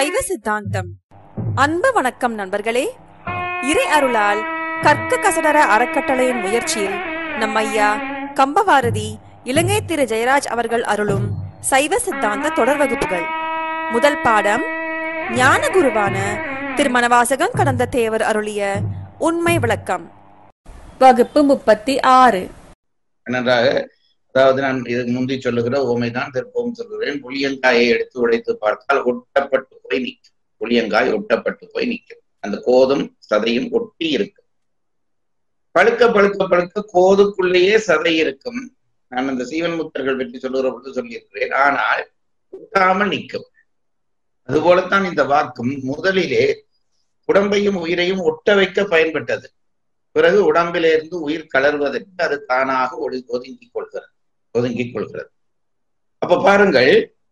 சைவ சித்தாந்தம் அன்பு வணக்கம் நண்பர்களே இறை அருளால் கற்க கசடர அறக்கட்டளையின் முயற்சியில் நம் ஐயா கம்பவாரதி இலங்கை திரு ஜெயராஜ் அவர்கள் அருளும் சைவ சித்தாந்த தொடர் வகுப்புகள் முதல் பாடம் ஞான குருவான திருமணவாசகம் கடந்த தேவர் அருளிய உண்மை விளக்கம் வகுப்பு முப்பத்தி ஆறு நன்றாக அதாவது நான் இதுக்கு முந்தி சொல்லுகிற ஓமைதான் திருப்பவும் சொல்கிறேன் புளியங்காயை எடுத்து உடைத்து பார்த்தால் ஒட்டப்பட்டு போய் நிற்கும் புளியங்காய் ஒட்டப்பட்டு போய் நிற்கும் அந்த கோதும் சதையும் ஒட்டி இருக்கும் பழுக்க பழுக்க பழுக்க கோதுக்குள்ளேயே சதை இருக்கும் நான் அந்த சீவன் முத்தர்கள் பற்றி சொல்லுகிற பொழுது சொல்லியிருக்கிறேன் ஆனால் ஒட்டாமல் நிற்கும் அதுபோலத்தான் இந்த வாக்கும் முதலிலே உடம்பையும் உயிரையும் ஒட்ட வைக்க பயன்பட்டது பிறகு உடம்பிலிருந்து உயிர் கலர்வதற்கு அது தானாக ஒளி ஒதுங்கிக் கொள்கிறது ஒதுங்கிக் கொள்கிறது அப்ப பாருங்கள்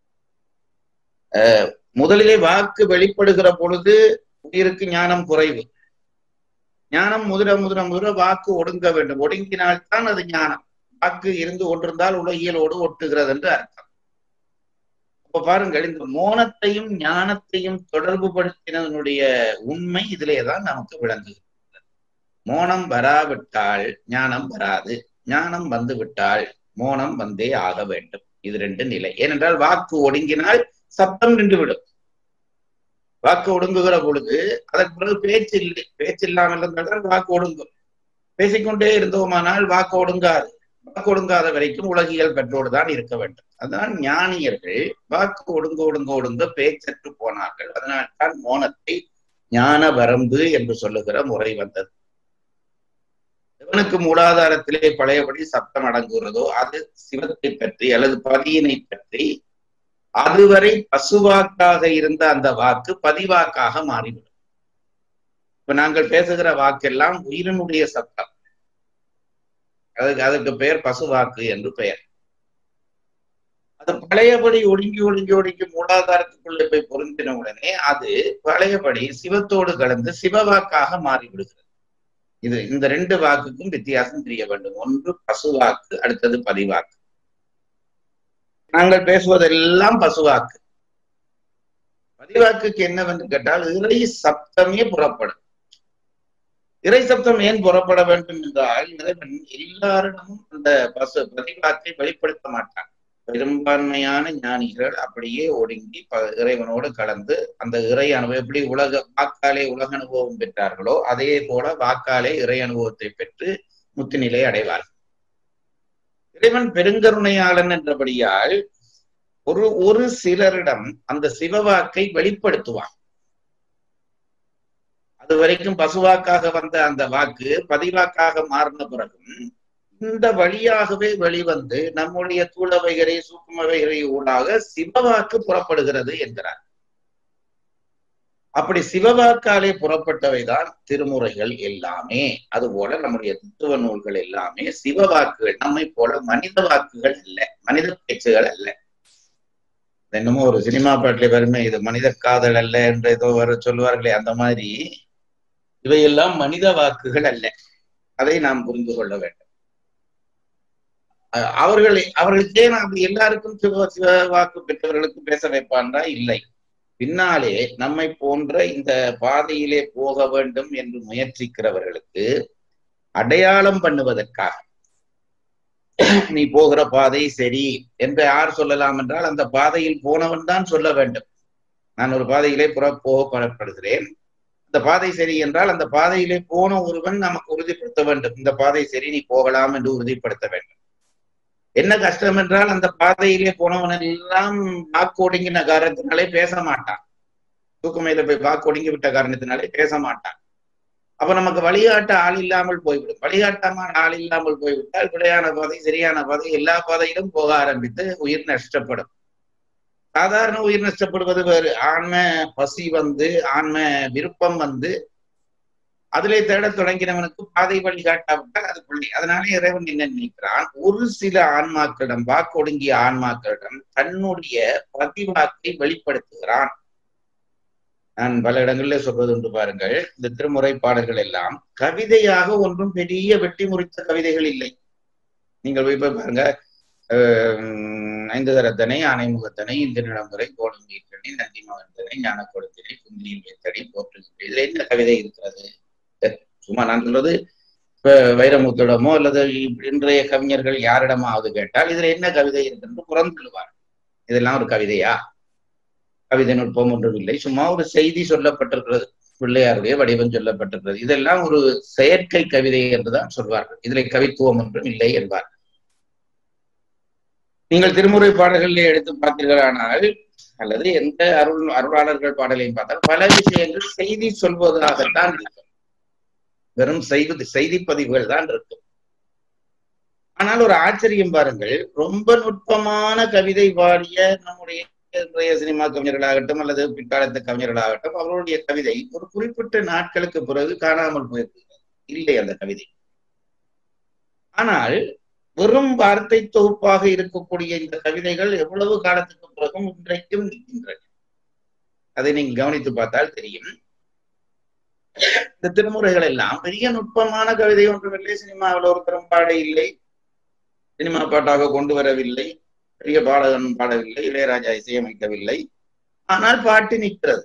அஹ், முதலிலே வாக்கு வெளிப்படுகிற பொழுது உயிருக்கு ஞானம் குறைவு ஞானம் முதிர முதிர முதிர வாக்கு ஒடுங்க வேண்டும் ஒடுங்கினால்தான் அது ஞானம் வாக்கு இருந்து கொண்டிருந்தால் உலகியலோடு ஒட்டுகிறது என்று அர்த்தம் அப்ப பாருங்கள் இந்த மோனத்தையும் ஞானத்தையும் தொடர்பு படுத்தினதனுடைய உண்மை இதிலேதான் நமக்கு விளங்குகிறது மோனம் வராவிட்டால் ஞானம் வராது ஞானம் வந்து விட்டால் மோனம் வந்தே ஆக வேண்டும் இது ரெண்டு நிலை ஏனென்றால் வாக்கு ஒடுங்கினால் சப்தம் நின்றுவிடும் வாக்கு ஒடுங்குகிற பொழுது அதற்கு பிறகு பேச்சு இல்லை பேச்சு இல்லாமல் இருந்தால் வாக்கு ஒடுங்கும் பேசிக்கொண்டே இருந்தோமானால் வாக்கு ஒடுங்காது வாக்கு ஒடுங்காத வரைக்கும் உலகியல் பெற்றோடு தான் இருக்க வேண்டும் அதனால் ஞானியர்கள் வாக்கு ஒடுங்க ஒடுங்க ஒடுங்க பேச்சற்று போனார்கள் அதனால் தான் மோனத்தை ஞான வரம்பு என்று சொல்லுகிற முறை வந்தது சிவனுக்கு மூலாதாரத்திலே பழையபடி சப்தம் அடங்குகிறதோ அது சிவத்தை பற்றி அல்லது பதியினை பற்றி அதுவரை பசுவாக்காக இருந்த அந்த வாக்கு பதிவாக்காக மாறிவிடும் இப்ப நாங்கள் பேசுகிற வாக்கெல்லாம் உயிரினுடைய சப்தம் அதுக்கு அதுக்கு பெயர் பசுவாக்கு என்று பெயர் அது பழையபடி ஒடுங்கி ஒடுங்கி ஒடுங்கி மூலாதாரத்துக்குள்ளே போய் பொருந்தின உடனே அது பழையபடி சிவத்தோடு கலந்து சிவவாக்காக மாறிவிடுகிறது இது இந்த ரெண்டு வாக்குக்கும் வித்தியாசம் தெரிய வேண்டும் ஒன்று பசுவாக்கு அடுத்தது பதிவாக்கு நாங்கள் பேசுவதெல்லாம் பசுவாக்கு பதிவாக்குக்கு என்னவென்று கேட்டால் இறை சப்தமே புறப்படும் இறை சப்தம் ஏன் புறப்பட வேண்டும் என்றால் இறைவன் எல்லாரிடமும் அந்த பசு பதிவாக்கை வெளிப்படுத்த மாட்டான் பெரும்பான்மையான ஞானிகள் அப்படியே ஒடுங்கி ப- இறைவனோடு கலந்து அந்த இறை அனுபவம் எப்படி உலக வாக்காலே உலக அனுபவம் பெற்றார்களோ அதே போல வாக்காலே இறை அனுபவத்தை பெற்று முத்துநிலை அடைவார்கள் இறைவன் பெருங்கருணையாளன் என்றபடியால் ஒரு ஒரு சிலரிடம் அந்த சிவவாக்கை வெளிப்படுத்துவான் அது வரைக்கும் பசுவாக்காக வந்த அந்த வாக்கு பதிவாக்காக மாறின பிறகும் இந்த வழியாகவே வெளிவந்து நம்முடைய தூளவைகரை சூக்குமவைகரை ஊடாக சிவவாக்கு புறப்படுகிறது என்கிறார் அப்படி சிவவாக்காலே புறப்பட்டவைதான் திருமுறைகள் எல்லாமே அதுபோல நம்முடைய தத்துவ நூல்கள் எல்லாமே சிவவாக்குகள் நம்மை போல மனித வாக்குகள் அல்ல மனித பேச்சுகள் அல்ல என்னமோ ஒரு சினிமா பாட்டிலே வருமே இது மனித காதல் அல்ல என்று ஏதோ வர சொல்லுவார்களே அந்த மாதிரி இவையெல்லாம் மனித வாக்குகள் அல்ல அதை நாம் புரிந்து கொள்ள வேண்டும் அஹ் அவர்களை அவர்களுக்கே நாம் எல்லாருக்கும் சிவ சிவ வாக்கு பெற்றவர்களுக்கு பேச வைப்பான்றா இல்லை பின்னாலே நம்மை போன்ற இந்த பாதையிலே போக வேண்டும் என்று முயற்சிக்கிறவர்களுக்கு அடையாளம் பண்ணுவதற்காக நீ போகிற பாதை சரி என்று யார் சொல்லலாம் என்றால் அந்த பாதையில் போனவன் தான் சொல்ல வேண்டும் நான் ஒரு பாதையிலே புற போக புறப்படுகிறேன் இந்த பாதை சரி என்றால் அந்த பாதையிலே போன ஒருவன் நமக்கு உறுதிப்படுத்த வேண்டும் இந்த பாதை சரி நீ போகலாம் என்று உறுதிப்படுத்த வேண்டும் என்ன கஷ்டம் என்றால் அந்த பாதையிலே போனவன் எல்லாம் வாக்கு ஒடுங்கின காரணத்தினாலே பேச மாட்டான் தூக்கமையில போய் வாக்கு ஒடுங்கி விட்ட காரணத்தினாலே பேச மாட்டான் அப்ப நமக்கு வழிகாட்ட ஆள் இல்லாமல் போய்விடும் வழிகாட்டாம ஆள் இல்லாமல் போய்விட்டால் பிழையான பாதை சரியான பாதை எல்லா பாதையிலும் போக ஆரம்பித்து உயிர் நஷ்டப்படும் சாதாரண உயிர் நஷ்டப்படுவது வேறு ஆன்ம பசி வந்து ஆன்ம விருப்பம் வந்து அதிலே தேடத் தொடங்கினவனுக்கு பாதை வழிகாட்டாவிட்டால் அது பிள்ளை அதனால இறைவன் என்ன நினைக்கிறான் ஒரு சில ஆன்மாக்களிடம் வாக்கு ஒடுங்கிய ஆன்மாக்களிடம் தன்னுடைய பதிவாக்கை வெளிப்படுத்துகிறான் நான் பல இடங்களிலே சொல்வது உண்டு பாருங்கள் இந்த திருமுறை பாடல்கள் எல்லாம் கவிதையாக ஒன்றும் பெரிய வெட்டி முறித்த கவிதைகள் இல்லை நீங்கள் போய் போய் பாருங்க அஹ் ஐந்து தரத்தனை ஆனைமுகத்தனை இந்த நிலமுறை கோலம் வீட்டனை நந்தி மகந்தனை ஞான கொடுத்தினை குந்தியில் வைத்தடி போற்றுகின்ற இதுல என்ன கவிதை இருக்கிறது சும்மா நான் சொல்றது இப்ப வைரமுத்திடமோ அல்லது இன்றைய கவிஞர்கள் யாரிடமாவது கேட்டால் இதுல என்ன கவிதை இருக்குன்னு புறந்தள்ளுவார் இதெல்லாம் ஒரு கவிதையா கவிதை நுட்பம் ஒன்றும் இல்லை சும்மா ஒரு செய்தி சொல்லப்பட்டிருக்கிறது பிள்ளையாருடைய வடிவம் சொல்லப்பட்டிருக்கிறது இதெல்லாம் ஒரு செயற்கை கவிதை என்றுதான் சொல்வார்கள் இதில் கவித்துவம் ஒன்றும் இல்லை என்பார் நீங்கள் திருமுறை பாடல்களிலே எடுத்து பார்த்தீர்களானால் அல்லது எந்த அருள் அருளாளர்கள் பாடலையும் பார்த்தால் பல விஷயங்கள் செய்தி சொல்வதாகத்தான் இருக்கும் வெறும் செய்தி செய்தி பதிவுகள் தான் இருக்கும் ஆனால் ஒரு ஆச்சரியம் பாருங்கள் ரொம்ப நுட்பமான கவிதை பாடிய நம்முடைய இன்றைய சினிமா கவிஞர்களாகட்டும் அல்லது பிற்காலத்து கவிஞர்களாகட்டும் அவர்களுடைய கவிதை ஒரு குறிப்பிட்ட நாட்களுக்கு பிறகு காணாமல் போயிருக்கிறது இல்லை அந்த கவிதை ஆனால் வெறும் வார்த்தை தொகுப்பாக இருக்கக்கூடிய இந்த கவிதைகள் எவ்வளவு காலத்துக்கு பிறகும் இன்றைக்கும் நிற்கின்றன அதை நீங்க கவனித்து பார்த்தால் தெரியும் இந்த திருமுறைகள் எல்லாம் பெரிய நுட்பமான கவிதை ஒன்றுமில்லை சினிமாவில் ஒரு பெரும்பாட இல்லை சினிமா பாட்டாக கொண்டு வரவில்லை பெரிய பாடகன் பாடவில்லை இளையராஜா இசையமைக்கவில்லை ஆனால் பாட்டு நிற்கிறது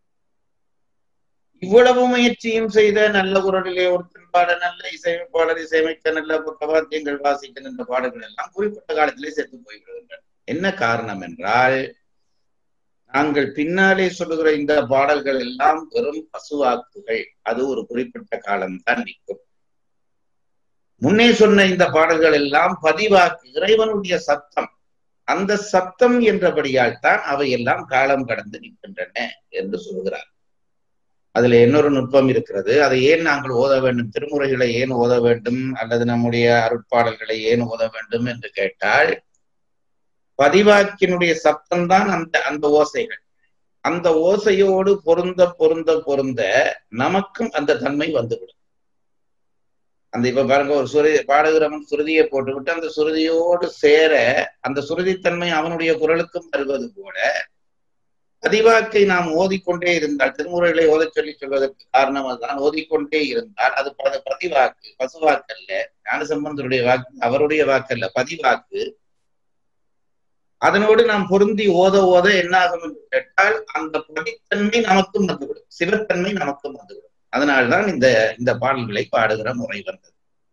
இவ்வளவு முயற்சியும் செய்த நல்ல குரலிலே ஒருத்தன் பாட நல்ல இசையமைப்பாளர் இசையமைக்க நல்ல பக்கவாத்தியங்கள் வாசிக்க என்ற பாடல்கள் எல்லாம் குறிப்பிட்ட காலத்திலே செத்து போய்விடுகின்றன என்ன காரணம் என்றால் நாங்கள் பின்னாலே சொல்லுகிற இந்த பாடல்கள் எல்லாம் வெறும் பசுவாக்குகள் அது ஒரு குறிப்பிட்ட காலம்தான் நிற்கும் முன்னே சொன்ன இந்த பாடல்கள் எல்லாம் பதிவாக்கு இறைவனுடைய சத்தம் அந்த சத்தம் என்றபடியால் தான் அவை எல்லாம் காலம் கடந்து நிற்கின்றன என்று சொல்கிறார் அதுல இன்னொரு நுட்பம் இருக்கிறது அதை ஏன் நாங்கள் ஓத வேண்டும் திருமுறைகளை ஏன் ஓத வேண்டும் அல்லது நம்முடைய அருட்பாடல்களை ஏன் ஓத வேண்டும் என்று கேட்டால் பதிவாக்கினுடைய சத்தம் தான் அந்த அந்த ஓசைகள் அந்த ஓசையோடு பொருந்த பொருந்த பொருந்த நமக்கும் அந்த தன்மை வந்துவிடும் அந்த இப்ப பாருங்க ஒரு சுருதி பாடுகிறவன் சுருதியை போட்டுவிட்டு அந்த சுருதியோடு சேர அந்த சுருதித்தன்மை அவனுடைய குரலுக்கும் வருவது போல பதிவாக்கை நாம் ஓதிக்கொண்டே இருந்தால் திருமுறைகளை ஓதச் சொல்லி சொல்வதற்கு காரணம் அதுதான் ஓதிக்கொண்டே இருந்தால் அது பதிவாக்கு பசுவாக்கல்ல ஞானசம்பந்தருடைய வாக்கு அவருடைய வாக்கல்ல பதிவாக்கு அதனோடு நாம் பொருந்தி ஓத ஓத என்ன ஆகும் என்று கேட்டால் அந்த பதித்தன்மை நமக்கும் வந்துவிடும் சிவத்தன்மை நமக்கும் வந்துவிடும் அதனால்தான் இந்த இந்த பாடல்களை பாடுகிற முறை வந்தது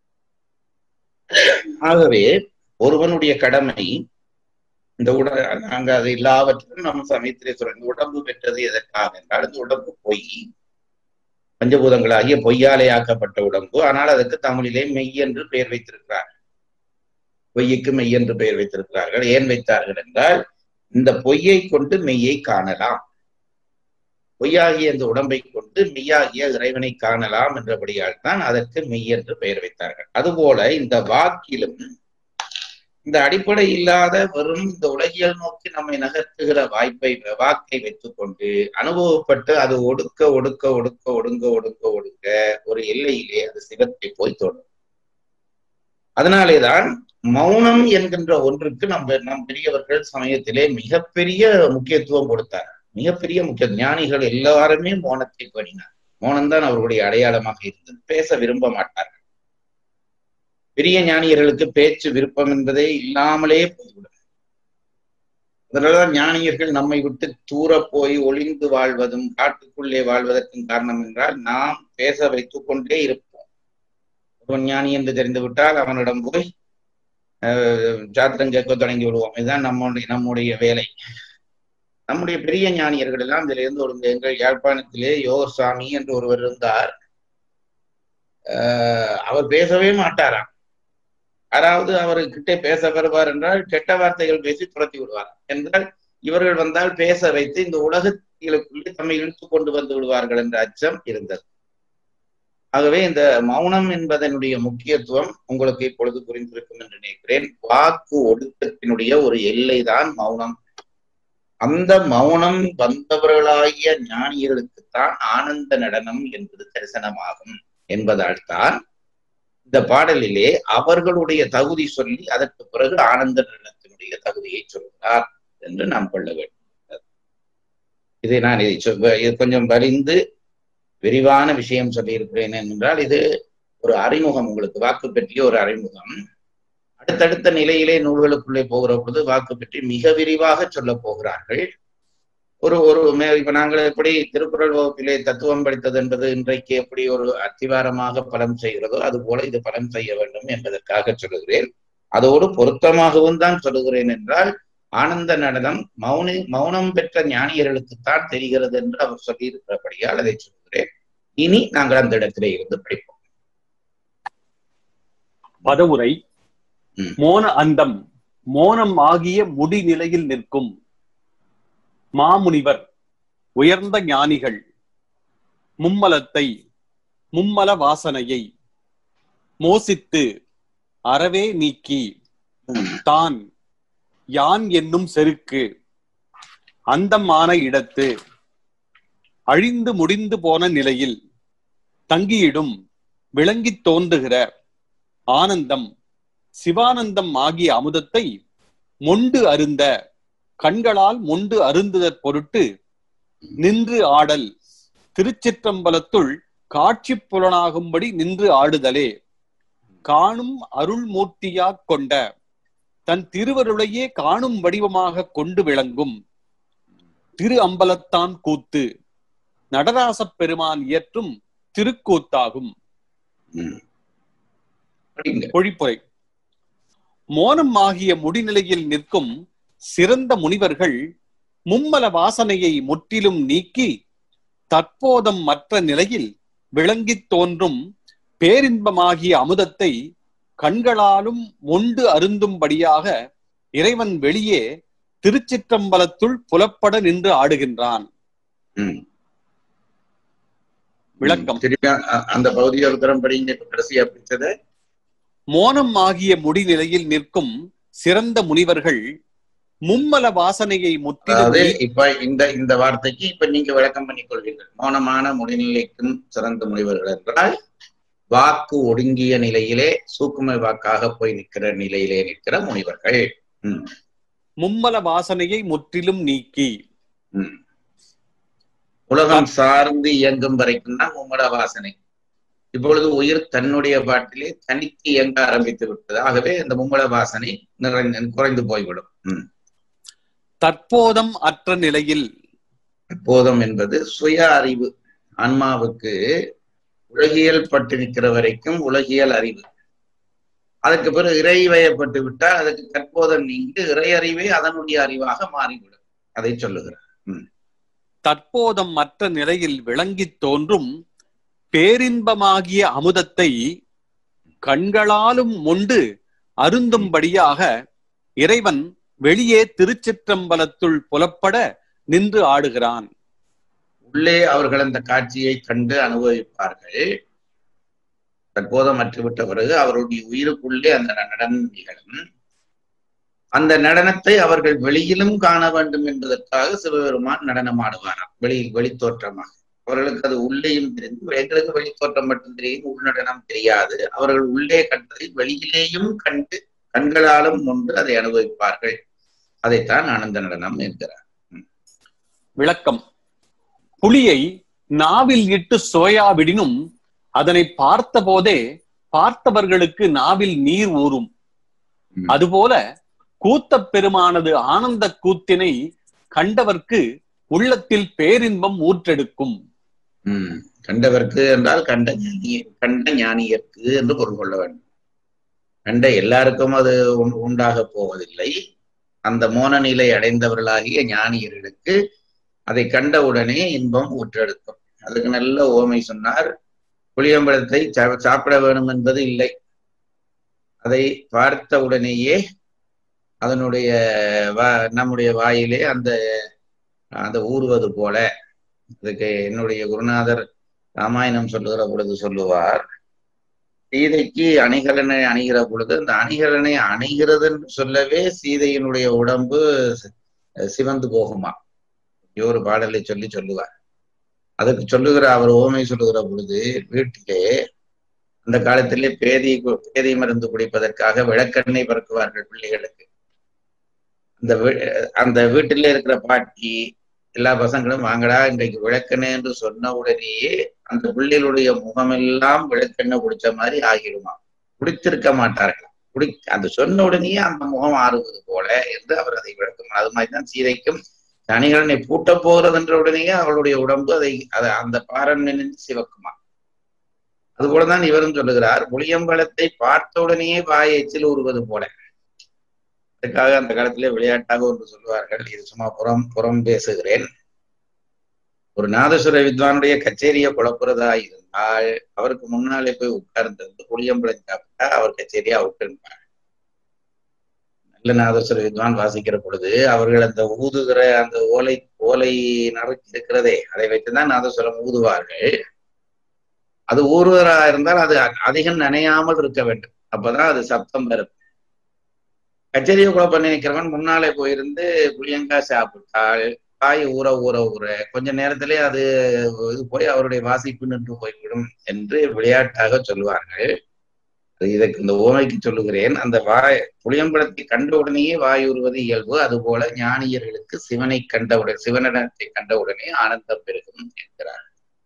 ஆகவே ஒருவனுடைய கடமை இந்த உட நாங்க அது எல்லாவற்றிலும் நம்ம சமயத்திலே சொல்றோம் இந்த உடம்பு பெற்றது எதற்காக என்றால் இந்த உடம்பு பொய் பஞ்சபூதங்களாகிய பொய்யாலே ஆக்கப்பட்ட உடம்பு ஆனால் அதற்கு தமிழிலே மெய் என்று பெயர் வைத்திருக்கிறார் பொய்யுக்கு மெய் என்று பெயர் வைத்திருக்கிறார்கள் ஏன் வைத்தார்கள் என்றால் இந்த பொய்யை கொண்டு மெய்யை காணலாம் பொய்யாகிய இந்த உடம்பை கொண்டு மெய்யாகிய இறைவனை காணலாம் என்றபடியால் தான் அதற்கு மெய் என்று பெயர் வைத்தார்கள் அதுபோல இந்த வாக்கிலும் இந்த அடிப்படை இல்லாத வெறும் இந்த உலகியல் நோக்கி நம்மை நகர்த்துகிற வாய்ப்பை வாக்கை வைத்துக்கொண்டு அனுபவப்பட்டு அது ஒடுக்க ஒடுக்க ஒடுக்க ஒடுங்க ஒடுங்க ஒடுங்க ஒரு எல்லையிலே அது சிவத்தை போய் தொடும் அதனாலேதான் மௌனம் என்கின்ற ஒன்றுக்கு நம்ம நம் பெரியவர்கள் சமயத்திலே மிகப்பெரிய முக்கியத்துவம் கொடுத்தார் மிகப்பெரிய முக்கிய ஞானிகள் எல்லாருமே மௌனத்தை பேணினார் மௌனம்தான் அவர்களுடைய அடையாளமாக இருந்தது பேச விரும்ப மாட்டார்கள் பெரிய ஞானியர்களுக்கு பேச்சு விருப்பம் என்பதே இல்லாமலே போய்விடும் அதனாலதான் ஞானியர்கள் நம்மை விட்டு தூர போய் ஒளிந்து வாழ்வதும் காட்டுக்குள்ளே வாழ்வதற்கும் காரணம் என்றால் நாம் பேச வைத்துக் கொண்டே இருப்போம் ஒருவன் ஞானி என்று தெரிந்து விட்டால் அவனிடம் போய் சாத்திரம் கேட்க தொடங்கி விடுவோம் இதுதான் நம்முடைய நம்முடைய வேலை நம்முடைய பெரிய ஞானியர்கள் எல்லாம் இதுல இருந்து ஒரு எங்கள் யாழ்ப்பாணத்திலே யோகர் சுவாமி என்று ஒருவர் இருந்தார் அவர் பேசவே மாட்டாராம் யாராவது அவர்கிட்ட பேச வருவார் என்றால் கெட்ட வார்த்தைகள் பேசி துரத்தி விடுவார் என்றால் இவர்கள் வந்தால் பேச வைத்து இந்த உலகத்திலுக்குள்ளே தம்மை இழுத்து கொண்டு வந்து விடுவார்கள் என்ற அச்சம் இருந்தது ஆகவே இந்த மௌனம் என்பதனுடைய முக்கியத்துவம் உங்களுக்கு இப்பொழுது புரிந்திருக்கும் என்று நினைக்கிறேன் வாக்கு ஒடுக்கத்தினுடைய ஒரு எல்லைதான் மௌனம் அந்த மௌனம் வந்தவர்களாகிய ஞானிகளுக்குத்தான் ஆனந்த நடனம் என்பது தரிசனமாகும் என்பதால் தான் இந்த பாடலிலே அவர்களுடைய தகுதி சொல்லி அதற்கு பிறகு ஆனந்த நடனத்தினுடைய தகுதியை சொல்கிறார் என்று நாம் கொள்ள வேண்டும் இதை நான் இதை இது கொஞ்சம் வலிந்து விரிவான விஷயம் சொல்லியிருக்கிறேன் என்றால் இது ஒரு அறிமுகம் உங்களுக்கு வாக்கு பற்றிய ஒரு அறிமுகம் அடுத்தடுத்த நிலையிலே நூல்களுக்குள்ளே போகிற பொழுது வாக்கு பற்றி மிக விரிவாக சொல்ல போகிறார்கள் ஒரு ஒரு மே- இப்ப நாங்கள் எப்படி திருக்குறள் வகுப்பிலே தத்துவம் படித்தது என்பது இன்றைக்கு எப்படி ஒரு அத்திவாரமாக பலம் செய்கிறதோ அது போல இது பலம் செய்ய வேண்டும் என்பதற்காக சொல்லுகிறேன் அதோடு பொருத்தமாகவும் தான் சொல்லுகிறேன் என்றால் ஆனந்த நடனம் மௌனி மௌனம் பெற்ற ஞானியர்களுக்குத்தான் தெரிகிறது என்று அவர் சொல்லியிருக்கிறபடியால் அதை சொல்லுகிறேன் இனி நாங்கள் அந்த இடத்திலே இருந்து படிப்போம் பதவுரை ம். மோன அந்தம் மோனம் ஆகிய முடிநிலையில் நிற்கும் மாமுனிவர் உயர்ந்த ஞானிகள் மும்மலத்தை மும்மல வாசனையை மோசித்து அறவே நீக்கி தான் யான் என்னும் செருக்கு அந்தமான இடத்து அழிந்து முடிந்து போன நிலையில் தங்கியிடும் விளங்கித் தோன்றுகிற ஆனந்தம் சிவானந்தம் ஆகிய அமுதத்தை மொண்டு அருந்த கண்களால் மொண்டு அருந்துதற் பொருட்டு நின்று ஆடல் திருச்சிற்றம்பலத்துள் காட்சி புலனாகும்படி நின்று ஆடுதலே காணும் அருள்மூர்த்தியாக் கொண்ட தன் திருவருளையே காணும் வடிவமாக கொண்டு விளங்கும் திரு அம்பலத்தான் கூத்து நடராசப் பெருமான் இயற்றும் திருக்கூத்தாகும் ம். படிங்க பொழிப்புரை மோனம் ஆகிய முடிநிலையில் நிற்கும் சிறந்த முனிவர்கள் மும்மல வாசனையை முற்றிலும் நீக்கி தற்போதம் மற்ற நிலையில் விளங்கித் தோன்றும் பேரின்பமாகிய அமுதத்தை கண்களாலும் மொண்டு அருந்தும்படியாக இறைவன் வெளியே திருச்சிற்றம்பலத்துள் புலப்பட நின்று ஆடுகின்றான் ம். விளக்கம். திருப்பி அ- அந்த பகுதியை ஒரு தரம் படிங்க இப்ப கடைசியா பிடிச்சத மோனம் ஆகிய முடிநிலையில் நிற்கும் சிறந்த முனிவர்கள் மும்மல வாசனையை முற்றிலும் அதாவது நீக்கி- இப்ப இந்த இந்த வார்த்தைக்கு இப்ப நீங்க விளக்கம் பண்ணிக் கொள்வீர்கள் மௌனமான முடிநிலைக்கும் சிறந்த முனிவர்கள் என்றால் வாக்கு ஒடுங்கிய நிலையிலே சூக்குமை வாக்காக போய் நிற்கிற நிலையிலே நிற்கிற முனிவர்கள் ம், மும்மல வாசனையை முற்றிலும் நீக்கி ம். உலகம் சார்ந்து இயங்கும் வரைக்கும் தான் மும்மட வாசனை இப்பொழுது உயிர் தன்னுடைய பாட்டிலே தனித்து இயங்க ஆரம்பித்து விட்டது ஆகவே இந்த மும்மட வாசனை நிறைந்து குறைந்து போய்விடும் ம். தற்போதம் அற்ற நிலையில் போதம் என்பது சுய அறிவு ஆன்மாவுக்கு உலகியல் பட்டு நிற்கிற வரைக்கும் உலகியல் அறிவு அதுக்கு பிறகு இறை வயப்பட்டு விட்டால் அதுக்கு தற்போதம் நீங்கி இறை அறிவே அதனுடைய அறிவாக மாறிவிடும் அதை சொல்லுகிறார் தற்போதம் மற்ற நிலையில் விளங்கித் தோன்றும் பேரின்பமாகிய அமுதத்தை கண்களாலும் மொண்டு அருந்தும்படியாக இறைவன் வெளியே திருச்சிற்றம்பலத்துள் புலப்பட நின்று ஆடுகிறான் உள்ளே அவர்கள் அந்த காட்சியை கண்டு அனுபவிப்பார்கள் தற்போதம் மற்றுவிட்ட பிறகு அவருடைய உயிருக்குள்ளே அந்த நடனம் நிகழும் அந்த நடனத்தை அவர்கள் வெளியிலும் காண வேண்டும் என்பதற்காக சிவபெருமான் நடனம் ஆடுவாராம் வெளியில் வெளித்தோற்றமாக அவர்களுக்கு அது உள்ளேயும் தெரிந்து எங்களுக்கு வெளித்தோற்றம் மட்டும் தெரியும் உள்நடனம் தெரியாது அவர்கள் உள்ளே கண்டதை வெளியிலேயும் கண்டு கண்களாலும் ஒன்று அதை அனுபவிப்பார்கள் அதைத்தான் ஆனந்த நடனம் என்கிறார் விளக்கம் புலியை நாவில் இட்டு சோயாவிடினும் அதனை பார்த்த போதே பார்த்தவர்களுக்கு நாவில் நீர் ஊறும் ம். அதுபோல கூத்தப் பெருமானது ஆனந்த கூத்தினை கண்டவர்க்கு உள்ளத்தில் பேரின்பம் ஊற்றெடுக்கும் உம் கண்டவர்க்கு என்றால் கண்ட ஞானி கண்ட ஞானியர்க்கு என்று பொருள் கொள்ள வேண்டும் கண்ட எல்லாருக்கும் அது உண்- உண்டாக போவதில்லை அந்த மோன நிலை அடைந்தவர்களாகிய ஞானியர்களுக்கு அதை கண்டவுடனே இன்பம் ஊற்றெடுக்கும் அதுக்கு நல்ல ஓமை சொன்னார் புளியம்பழத்தை சா- சாப்பிட வேணும் என்பது இல்லை அதை பார்த்த உடனேயே அதனுடைய வா- நம்முடைய வாயிலே அந்த அந்த ஊறுவது போல அதுக்கு என்னுடைய குருநாதர் ராமாயணம் சொல்லுகிற பொழுது சொல்லுவார் சீதைக்கு அணிகலனை அணிகிற பொழுது அந்த அணிகலனை அணிகிறது என்று சொல்லவே சீதையினுடைய உடம்பு சி- சிவந்து போகுமா இப்படி ஒரு பாடலை சொல்லி சொல்லுவார் அதுக்கு சொல்லுகிற அவர் ஓமை சொல்லுகிற பொழுது வீட்டிலே அந்த காலத்திலே பேதி கு- பேதி மருந்து குடிப்பதற்காக விளக்கெண்ணெய் பறக்குவார்கள் பிள்ளைகளுக்கு அந்த வீ- அந்த வீட்டிலே இருக்கிற பாட்டி எல்லா பசங்களும் வாங்கடா இன்றைக்கு விளக்கெண்ணெய் என்று சொன்ன உடனேயே அந்த பிள்ளைகளுடைய முகமெல்லாம் விளக்கெண்ணெய் குடிச்ச மாதிரி ஆகிடுமா குடித்திருக்க மாட்டார்கள் குடி அந்த சொன்ன உடனேயே அந்த முகம் ஆறுவது போல என்று அவர் அதை விளக்கும் அது மாதிரிதான் சீதைக்கும் சனிகரனை பூட்ட போகிறது என்ற உடனேயே அவளுடைய உடம்பு அதை அதை அந்த பாரன் நின்று சிவக்குமா அதுபோலதான் இவரும் சொல்லுகிறார் புளியம்பழத்தை பார்த்த உடனேயே வாய் எச்சில் ஊறுவது போல அதுக்காக அந்த காலத்திலே விளையாட்டாக ஒன்று சொல்லுவார்கள் இது சும்மா புறம் புறம் பேசுகிறேன் ஒரு நாதசுர வித்வானுடைய கச்சேரியை குழப்புறதா இருந்தால் அவருக்கு முன்னாலே போய் உட்கார்ந்து புளியம்பழம் சாப்பிட்டா அவர் கச்சேரியா விட்டுருப்பார் நல்ல நாதசுர வித்வான் வாசிக்கிற பொழுது அவர்கள் அந்த ஊதுகிற அந்த ஓலை ஓலை நறுக்கி இருக்கிறதே அதை வைத்துதான் நாதசுரம் ஊதுவார்கள் அது ஊர்வரா இருந்தால் அது அதிகம் நனையாமல் இருக்க வேண்டும் அப்பதான் அது சப்தம் வரும் கச்சேரியை குழப்பம் நினைக்கிறவன் முன்னாலே போயிருந்து புளியங்காய் சாப்பிட்டால் காய் ஊற ஊற ஊற கொஞ்ச நேரத்திலே அது இது போய் அவருடைய வாசிப்பு நின்று போய்விடும் என்று விளையாட்டாக சொல்லுவார்கள் இதற்கு இந்த ஓமைக்கு சொல்லுகிறேன் அந்த வாய் புளியம்பழத்தை கண்ட உடனேயே வாய் உருவது இயல்பு அதுபோல ஞானியர்களுக்கு சிவனை கண்டவுடன் சிவனிடத்தை கண்டவுடனே ஆனந்தம் பெருகும் என்கிறார்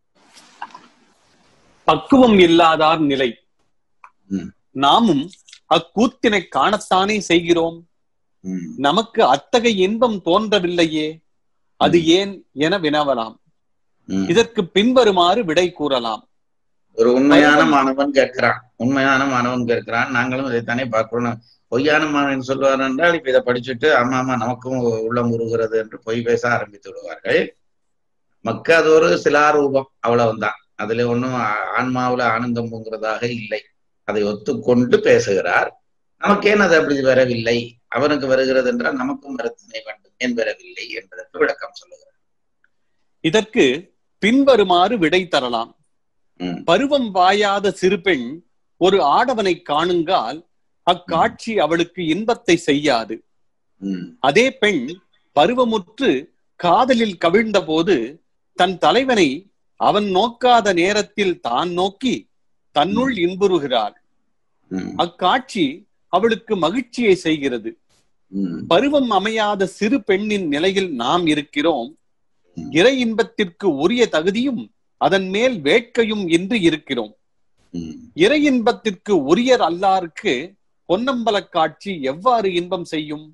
பக்குவம் இல்லாதார் நிலை ம். நாமும் அக்கூத்தினை காணத்தானே செய்கிறோம் உம் நமக்கு அத்தகைய இன்பம் தோன்றவில்லையே அது ஏன் என வினவலாம் உம். இதற்கு பின்வருமாறு விடை கூறலாம் ஒரு உண்மையான மாணவன் கேட்கிறான் உண்மையான மாணவன் கேட்கிறான் நாங்களும் இதைத்தானே பார்க்கணும் பொய்யான மாணவன் சொல்லுவார் என்றால் இப்ப இதை படிச்சுட்டு ஆமா ஆமா நமக்கும் உள்ளம் உருகிறது என்று பொய் பேச ஆரம்பித்து விடுவார்கள் மக்க அது ஒரு சிலாரூபம் அவ்வளவுதான் அதுல ஒன்றும் ஆன்மாவுல ஆனந்தம் பொங்குறதாக இல்லை அதை ஒத்துக்கொண்டு பேசுகிறார் நமக்கேன் அது அப்படி வரவில்லை அவனுக்கு வருகிறது என்றால் நமக்கும் வரத்தினை வேண்டும் ஏன் வரவில்லை என்பதற்கு விளக்கம் சொல்லுகிறார் இதற்கு பின்வருமாறு விடை தரலாம் உம் பருவம் வாயாத சிறுபெண் ஒரு ஆடவனை காணுங்கால் அக்காட்சி அவளுக்கு இன்பத்தை செய்யாது உம் அதே பெண் பருவமுற்று காதலில் கவிழ்ந்த போது தன் தலைவனை அவன் நோக்காத நேரத்தில் தான் நோக்கி தன்னுள் இன்புறுகிறாள் உம் அக்காட்சி அவளுக்கு மகிழ்ச்சியை செய்கிறது உம் பருவம் அமையாத சிறு பெண்ணின் நிலையில் நாம் இருக்கிறோம் இறை இன்பத்திற்கு உரிய தகுதியும் அதன் மேல் வேட்கையும் இன்றி இருக்கிறோம் உம் இறை இன்பத்திற்கு உரியர் அல்லாருக்கு பொன்னம்பல காட்சி எவ்வாறு இன்பம் செய்யும்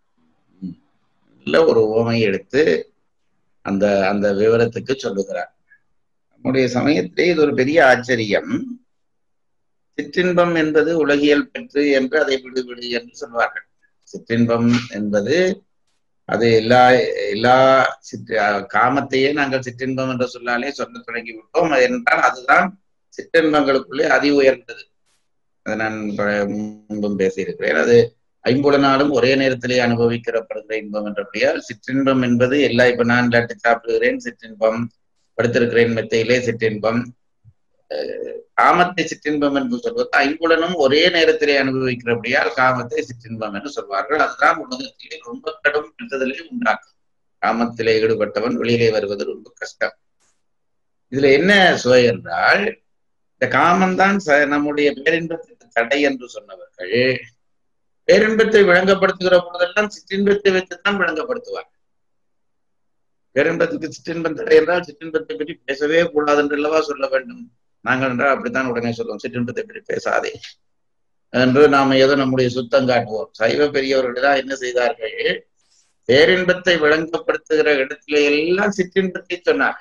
நல்ல ஒரு உவமை எடுத்து அந்த அந்த விவரத்துக்கு சொல்லுகிறார் நம்முடைய சமயத்திலே இது ஒரு பெரிய ஆச்சரியம் சிற்றின்பம் என்பது உலகியல் பெற்று என்று அதை விடு விடு என்று சொல்வார்கள் சிற்றின்பம் என்பது அது எல்லா எல்லா சிற்ற காமத்தையே நாங்கள் சிற்றின்பம் என்று சொல்லாலே சொல்ல தொடங்கி விட்டோம் என்றால் அதுதான் சிற்றின்பங்களுக்குள்ளே அதி உயர்ந்தது அதை நான் ப- முன்பும் பேசியிருக்கிறேன் அது ஐம்புலனாலும் ஒரே நேரத்திலே அனுபவிக்கப்படுகிற இன்பம் என்றபடியால் சிற்றின்பம் என்பது எல்லா இப்ப நான் லட்டு சாப்பிடுகிறேன் சிற்றின்பம் படுத்திருக்கிறேன் மெத்தையிலே சிற்றின்பம் அஹ் காமத்தை சிற்றின்பம் என்று சொல்வது ஐம்புலனும் ஒரே நேரத்திலே அனுபவிக்கிறபடியால் காமத்தை சிற்றின்பம் என்று சொல்வார்கள் அதுதான் உலகத்திலே ரொம்ப கடும் பெற்றதிலே உண்டாக்கும் காமத்திலே ஈடுபட்டவன் வெளியிலே வருவது ரொம்ப கஷ்டம் இதுல என்ன சுவை என்றால் இந்த காமம்தான் ச- நம்முடைய பேரின்பத்துக்கு தடை என்று சொன்னவர்கள் பேரின்பத்தை விளங்கப்படுத்துகிற பொழுதெல்லாம் சிற்றின்பத்தை வைத்துத்தான் விளங்கப்படுத்துவார் பேரின்பத்துக்கு சிற்றின்பம் தடை என்றால் சிற்றின்பத்தை பற்றி பேசவே கூடாது என்று அல்லவா சொல்ல வேண்டும் நாங்கள் என்றால் அப்படித்தான் உடனே சொல்லுவோம் சிற்றின்பத்தை பற்றி பேசாதே என்று நாம ஏதோ நம்முடைய சுத்தம் காட்டுவோம் சைவ பெரியவர்கள் தான் என்ன செய்தார்கள் பேரின்பத்தை விளங்கப்படுத்துகிற இடத்திலே எல்லாம் சிற்றின்பத்தை சொன்னார்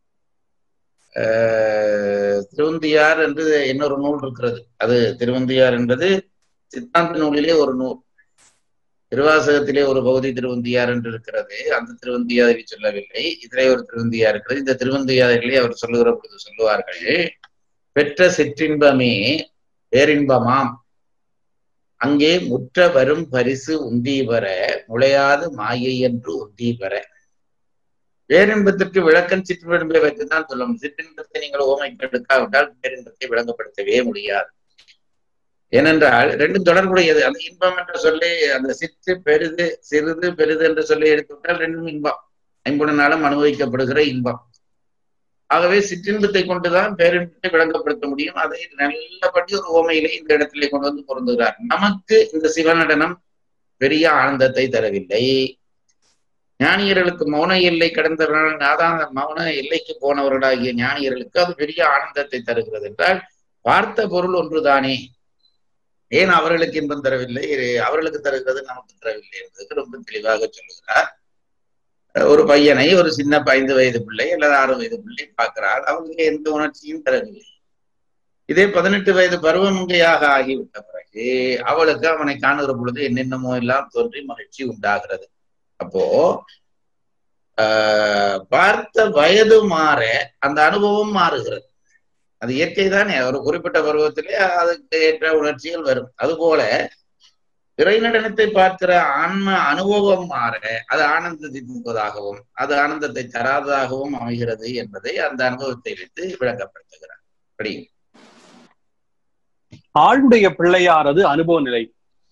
ஆஹ் திருவந்தியார் என்று இன்னொரு நூல் இருக்கிறது அது திருவந்தியார் என்பது சித்தாந்த நூலிலே ஒரு நூல் திருவாசகத்திலே ஒரு பகுதி திருவந்தியார் என்று இருக்கிறது அந்த திருவந்தியாரை சொல்லவில்லை இதிலே ஒரு திருவந்தியார் இருக்கிறது இந்த திருவந்தியாரிலே அவர் சொல்லுகிற பொழுது சொல்லுவார்கள் பெற்ற சிற்றின்பமே பேரின்பமாம் அங்கே முற்ற வரும் பரிசு உந்தி பெற முளையாது மாயை என்று உந்தி பெற பேரின்பத்திற்கு விளக்கம் சிற்றின்பை வைத்துதான் சொல்லும் சிற்றின்பத்தை நீங்கள் ஓமைக்கு எடுக்காவிட்டால் பேரின்பத்தை விளங்கப்படுத்தவே முடியாது ஏனென்றால் ரெண்டும் தொடர்புடையது அந்த இன்பம் என்ற சொல்லி அந்த சிற்று பெரிது சிறிது பெரிது என்று சொல்லி எடுத்துவிட்டால் ரெண்டும் இன்பம் ஐம்புலனாலும் அனுபவிக்கப்படுகிற இன்பம் ஆகவே சிற்றின்பத்தை கொண்டுதான் பேரின்பத்தை விளங்கப்படுத்த முடியும் அதை நல்லபடி ஒரு ஓமையிலே இந்த இடத்திலே கொண்டு வந்து பொருந்துகிறார் நமக்கு இந்த சிவநடனம் பெரிய ஆனந்தத்தை தரவில்லை ஞானியர்களுக்கு மௌன எல்லை கடந்தவர்கள் நாதாந்த மௌன எல்லைக்கு போனவர்களாகிய ஞானியர்களுக்கு அது பெரிய ஆனந்தத்தை தருகிறது என்றால் பார்த்த பொருள் ஒன்றுதானே ஏன் அவர்களுக்கு இன்பம் தரவில்லை அவர்களுக்கு தருகிறது நமக்கு தரவில்லை என்பதற்கு ரொம்ப தெளிவாக சொல்லுகிறார் ஒரு பையனை ஒரு சின்ன ஐந்து வயது பிள்ளை அல்லது ஆறு வயது பிள்ளை பார்க்கிறார் அவருக்கு எந்த உணர்ச்சியும் தரவில்லை இதே பதினெட்டு வயது பருவமங்கையாக ஆகிவிட்ட பிறகு அவளுக்கு அவனை காணுகிற பொழுது என்னென்னமோ எல்லாம் தோன்றி மகிழ்ச்சி உண்டாகிறது அப்போ ஆஹ் பார்த்த வயது மாற அந்த அனுபவம் மாறுகிறது அது இயற்கை தானே ஒரு குறிப்பிட்ட பருவத்திலே அதுக்கு ஏற்ற உணர்ச்சிகள் வரும் அதுபோல இறை நடனத்தை பார்க்கிற ஆன்ம அனுபவம் மாற அது ஆனந்தத்தை தூக்குவதாகவும் அது ஆனந்தத்தை தராததாகவும் அமைகிறது என்பதை அந்த அனுபவத்தை வைத்து விளக்கப்படுத்துகிறார் அப்படி ஆளுடைய பிள்ளையாரது அனுபவ நிலை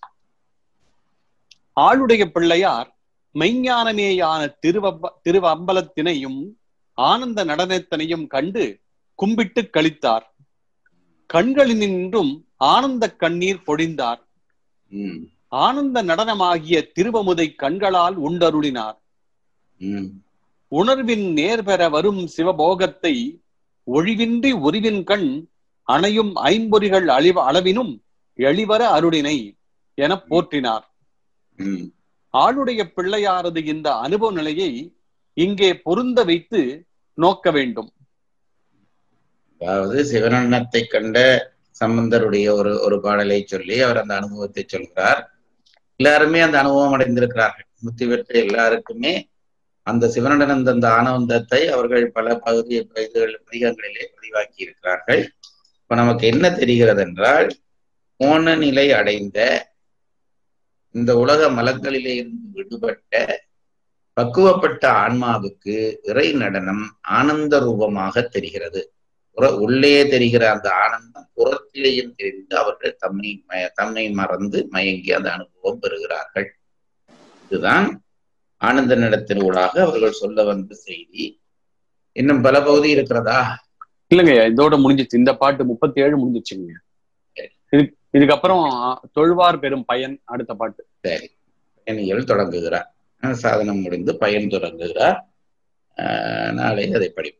ஆளுடைய பிள்ளையார் மெய்ஞானமேயான திருவம்ப திருவம்பலத்தினையும் ஆனந்த நடனத்தினையும் கண்டு கும்பிட்டு கழித்தார் கண்களினின்றும் ஆனந்த கண்ணீர் பொழிந்தார் உம் ஆனந்த நடனமாகிய திருவமுதை கண்களால் உண்டருளினார் உம் உணர்வின் நேர்பெற வரும் சிவபோகத்தை ஒழிவின்றி ஒருவின் கண் அணையும் ஐம்பொறிகள் அழிவ அளவினும் எளிவர அருளினை என போற்றினார் உம் ஆளுடைய பிள்ளையாரது இந்த அனுபவ நிலையை இங்கே பொருந்த வைத்து நோக்க வேண்டும் அதாவது சிவனன்னத்தை கண்ட சம்பந்தருடைய ஒரு ஒரு பாடலை சொல்லி அவர் அந்த அனுபவத்தை சொல்கிறார் எல்லாருமே அந்த அனுபவம் அடைந்திருக்கிறார்கள் முத்தி பெற்ற எல்லாருக்குமே அந்த சிவனுடன் அந்த ஆனந்தத்தை அவர்கள் பல பகுதி இதுகள் பதிகங்களிலே பதிவாக்கி இருக்கிறார்கள் இப்ப நமக்கு என்ன தெரிகிறது என்றால் மோன நிலை அடைந்த இந்த உலக மலங்களிலே இருந்து விடுபட்ட பக்குவப்பட்ட ஆன்மாவுக்கு இறை நடனம் ஆனந்த ரூபமாக தெரிகிறது புற- உள்ளே தெரிகிற அந்த ஆனந்தம் புறத்திலேயும் தெரிந்து அவர்கள் தம்மை மய- தம்மை மறந்து மயங்கி அந்த அனுபவம் பெறுகிறார்கள் இதுதான் ஆனந்த நடத்தின் ஊடாக அவர்கள் சொல்ல வந்த செய்தி இன்னும் பல பகுதி இருக்கிறதா இல்லைங்க இதோட முடிஞ்சிச்சு இந்த பாட்டு முப்பத்தி ஏழு முடிஞ்சிச்சுங்க இது இதுக்கப்புறம் தொழுவார் பெரும் பயன் அடுத்த பாட்டு சரி பயணிகள் தொடங்குகிறார் அஹ் சாதனம் முடிந்து பயன் தொடங்குகிறார் அஹ் நாளை அதை படிப்போம்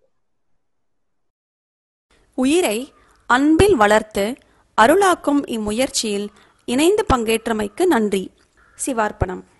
உயிரை அன்பில் வளர்த்து அருளாக்கும் இம்முயற்சியில் இணைந்து பங்கேற்றமைக்கு நன்றி சிவார்ப்பணம்